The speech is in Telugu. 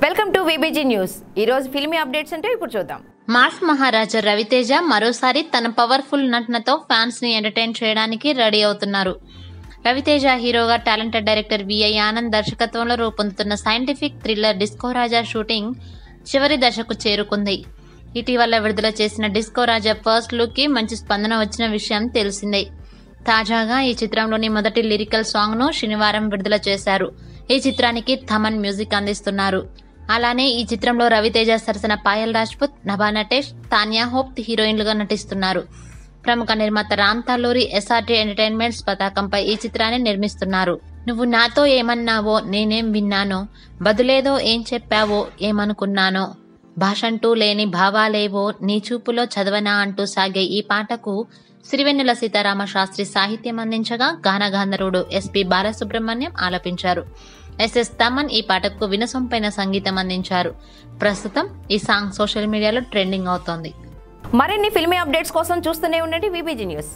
వెల్కమ్ టు విబిజీ న్యూస్ ఈ రోజు ఫిల్మీ అప్డేట్స్ అంటే ఇప్పుడు చూద్దాం మాస్ మహారాజా రవితేజ మరోసారి తన పవర్ఫుల్ నటనతో ఫ్యాన్స్ ని ఎంటర్టైన్ చేయడానికి రెడీ అవుతున్నారు రవితేజ హీరోగా టాలెంటెడ్ డైరెక్టర్ విఐ ఆనంద్ దర్శకత్వంలో రూపొందుతున్న scientific thriller disco Raja shooting చివరి దశకు చేరుకుంది ఇటీవల విడుదల చేసిన డిస్కో రాజా ఫస్ట్ లుక్ కి మంచి స్పందన వచ్చిన విషయం తెలిసిందే తాజాగా ఈ చిత్రంలోని మొదటి లిరికల్ సాంగ్ ను శనివారం విడుదల చేశారు ఈ చిత్రానికి థమన్ మ్యూజిక్ అందిస్తున్నారు అలానే ఈ చిత్రంలో రవితేజ సరసన పాయల్ రాజ్పుత్ నభా నటేష్ తాన్యా హోప్ హీరోయిన్లుగా నటిస్తున్నారు ప్రముఖ నిర్మాత రామ్ తాలూరి ఎస్ఆర్టీ ఎంటర్టైన్మెంట్స్ పతాకంపై ఈ చిత్రాన్ని నిర్మిస్తున్నారు నువ్వు నాతో ఏమన్నావో నేనేం విన్నానో బదులేదో ఏం చెప్పావో ఏమనుకున్నానో భాషంటూ లేని భావాలేవో నీ చూపులో చదవనా అంటూ సాగే ఈ పాటకు సిరివెన్నెల సీతారామ శాస్త్రి సాహిత్యం అందించగా గానగాంధర్వుడు ఎస్పి బాలసుబ్రహ్మణ్యం ఆలపించారు ఎస్ఎస్ తమన్ ఈ పాటకు వినసొంపైన సంగీతం అందించారు ప్రస్తుతం ఈ సాంగ్ సోషల్ మీడియాలో ట్రెండింగ్ అవుతోంది మరిన్ని ఫిల్మీ అప్డేట్స్ కోసం చూస్తూనే ఉండండి విబిజీ న్యూస్